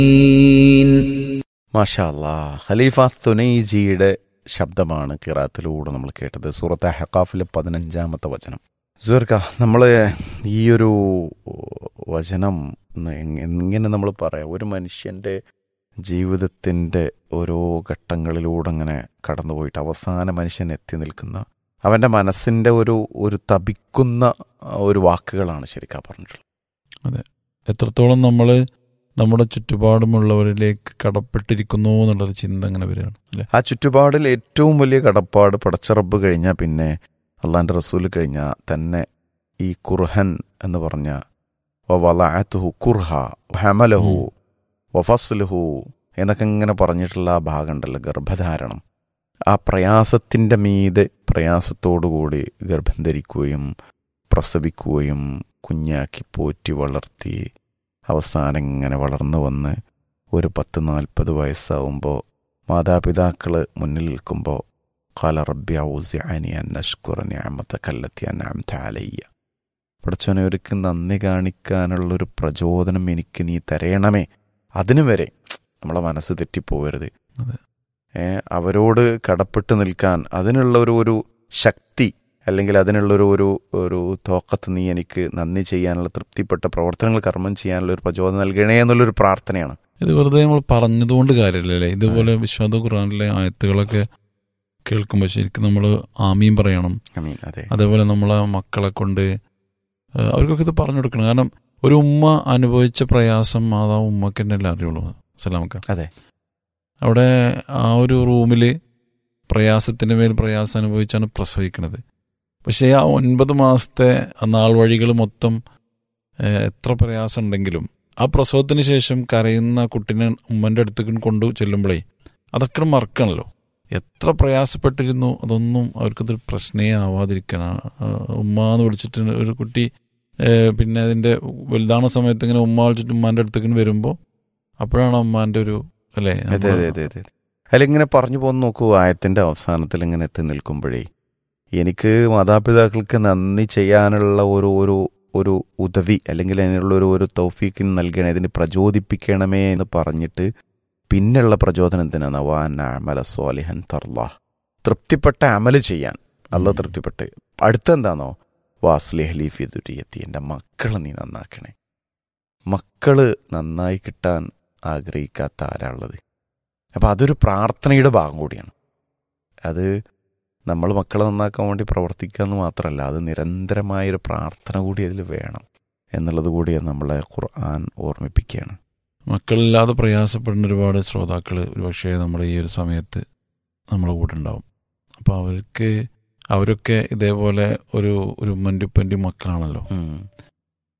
മാഷാ അല്ലാ ഖലീഫ തുനൈജിയുടെ ശബ്ദമാണ് കിറാത്തിലൂടെ നമ്മൾ കേട്ടത് സൂറത്ത് ഹക്കാഫിലെ പതിനഞ്ചാമത്തെ വചനം സുഹർക്ക നമ്മൾ ഈ ഒരു വചനം എങ് എങ്ങനെ നമ്മൾ പറയാം ഒരു മനുഷ്യൻ്റെ ജീവിതത്തിൻ്റെ ഓരോ ഘട്ടങ്ങളിലൂടെ അങ്ങനെ കടന്നുപോയിട്ട് അവസാന മനുഷ്യൻ എത്തി നിൽക്കുന്ന അവൻ്റെ മനസ്സിൻ്റെ ഒരു ഒരു തപിക്കുന്ന ഒരു വാക്കുകളാണ് ശരിക്കാ പറഞ്ഞിട്ടുള്ളത് എത്രത്തോളം നമ്മൾ നമ്മുടെ ചുറ്റുപാടുമുള്ളവരിലേക്ക് കടപ്പെട്ടിരിക്കുന്നു എന്നുള്ളൊരു ചിന്ത അങ്ങനെ വരികയാണ് അല്ലേ ആ ചുറ്റുപാടിൽ ഏറ്റവും വലിയ കടപ്പാട് പടച്ചറബ് കഴിഞ്ഞാൽ പിന്നെ അള്ളാൻ്റെ റസൂൽ കഴിഞ്ഞാൽ തന്നെ ഈ ഖുർഹൻ എന്ന് പറഞ്ഞ വലാഅത്തുഹു ഖുർഹ ഹമലഹു വഫസ്ലുഹു എന്നൊക്കെ ഇങ്ങനെ പറഞ്ഞിട്ടുള്ള ആ ഭാഗമുണ്ടല്ലോ ഗർഭധാരണം ആ പ്രയാസത്തിൻ്റെ മീതെ പ്രയാസത്തോടുകൂടി ഗർഭം ധരിക്കുകയും പ്രസവിക്കുകയും കുഞ്ഞാക്കി പോറ്റി വളർത്തി അവസാനം ഇങ്ങനെ വളർന്നു വന്ന് ഒരു പത്ത് നാൽപ്പത് വയസ്സാവുമ്പോൾ മാതാപിതാക്കൾ മുന്നിൽ നിൽക്കുമ്പോൾ കാല റബ്ബി ഔസിഅനി അൻ അഷ്കുറ നിഅമത കല്ലത്തി അൻഅംത അലയ്യ പഠിച്ചോനെ ഒരുക്ക് നന്ദി കാണിക്കാനുള്ളൊരു പ്രചോദനം എനിക്ക് നീ തരയണമേ അതിനു വരെ നമ്മളെ മനസ്സ് തെറ്റിപ്പോകരുത് അതെ. ഏ അവരോട് കടപ്പെട്ട് നിൽക്കാൻ അതിനുള്ള ഒരു ഒരു ശക്തി അല്ലെങ്കിൽ അതിനുള്ളൊരു ഒരു ഒരു തോക്കത്ത് നീ എനിക്ക് നന്ദി ചെയ്യാനുള്ള തൃപ്തിപ്പെട്ട പ്രവർത്തനങ്ങൾ കർമ്മം ചെയ്യാനുള്ള ഒരു പ്രചോദനം നൽകണേ എന്നുള്ളൊരു പ്രാർത്ഥനയാണ് ഇത് വെറുതെ നമ്മൾ പറഞ്ഞതുകൊണ്ട് കാര്യമില്ലല്ലേ ഇതുപോലെ വിശ്വാസ ഖുറാനിലെ ആയത്തുകളൊക്കെ കേൾക്കുമ്പോൾ ശരിക്കും നമ്മൾ ആമീൻ പറയണം അമീൻ അതെ അതേപോലെ നമ്മളെ മക്കളെ കൊണ്ട് ഏഹ് അവർക്കൊക്കെ ഇത് പറഞ്ഞു കൊടുക്കണം കാരണം ഒരു ഉമ്മ അനുഭവിച്ച പ്രയാസം അത് ആ ഉമ്മക്ക് തന്നെ അല്ലേ അറിയുള്ളൂ സലാമക്ക അതെ അവിടെ ആ ഒരു റൂമിൽ പ്രയാസത്തിൻ്റെ മേൽ പ്രയാസം അനുഭവിച്ചാണ് പ്രസവിക്കുന്നത് പക്ഷേ ആ ഒൻപത് മാസത്തെ ആ നാൾ വഴികൾ മൊത്തം ഏഹ്, എത്ര പ്രയാസം ഉണ്ടെങ്കിലും ആ പ്രസവത്തിന് ശേഷം കരയുന്ന കുട്ടീനെ ഉമ്മൻ്റെ അടുത്തേക്ക് കൊണ്ടു ചെല്ലുമ്പോഴേ അതൊക്കെ മറക്കണല്ലോ എത്ര പ്രയാസപ്പെട്ടിരുന്നു അതൊന്നും അവർക്കത് പ്രശ്നേ ആവാതിരിക്കാൻ ആ, ആ, ഉമ്മ എന്ന് വിളിച്ചിട്ട് ഒരു കുട്ടി ഏഹ്, പിന്നെ അതിൻ്റെ വലുതാണ സമയത്ത് ഇങ്ങനെ ഉമ്മ വിളിച്ചിട്ട് ഉമ്മാൻ്റെ അടുത്തേക്ക് വരുമ്പോൾ അപ്പോഴാണ് ഉമ്മാൻ്റെ ഒരു അല്ലേ അതെ അതെ അതെ അതെ അതിലിങ്ങനെ പറഞ്ഞു പോന്ന് നോക്കൂ ആയത്തിന്റെ അവസാനത്തിൽ ഇങ്ങനെ എത്തി നിൽക്കുമ്പോഴേ എനിക്ക് മാതാപിതാക്കൾക്ക് നന്ദി ചെയ്യാനുള്ള ഒരു ഒരു ഒരു ഉദവി അല്ലെങ്കിൽ അതിനുള്ള ഒരു ഒരു തൗഫീക്ക് നൽകണേ ഇതിന് പ്രചോദിപ്പിക്കണമേ എന്ന് പറഞ്ഞിട്ട് പിന്നുള്ള പ്രചോദനം എന്തിനാണ് വാൻ അമല സ്വാലിഹൻ തർലാ തൃപ്തിപ്പെട്ട അമല് ചെയ്യാൻ അല്ല ഉം. തൃപ്തിപ്പെട്ട് അടുത്തെന്താണോ വാസ്ലിഹ്ലി ഫിദുരിയത്തി എൻ്റെ മക്കളെ നീ നന്നാക്കണേ മക്കള് നന്നായി കിട്ടാൻ ആഗ്രഹിക്കാത്ത ആരാളുള്ളത് അപ്പം അതൊരു പ്രാർത്ഥനയുടെ ഭാഗം കൂടിയാണ് അത് നമ്മൾ മക്കളെ നന്നാക്കാൻ വേണ്ടി പ്രവർത്തിക്കുക എന്ന് മാത്രമല്ല അത് നിരന്തരമായൊരു പ്രാർത്ഥന കൂടി അതിൽ വേണം എന്നുള്ളത് കൂടി നമ്മളെ ഖുർആൻ ഓർമ്മിപ്പിക്കുകയാണ് മക്കളില്ലാതെ പ്രയാസപ്പെടുന്ന ഒരുപാട് ശ്രോതാക്കൾ ഒരുപക്ഷെ നമ്മുടെ ഈ ഒരു സമയത്ത് നമ്മുടെ കൂടെ ഉണ്ടാവും അപ്പോൾ അവർക്ക് അവരൊക്കെ ഇതേപോലെ ഒരു ഒരു ഉമ്മൻ്റെ ഉപ്പൻ്റെ മക്കളാണല്ലോ ഉം.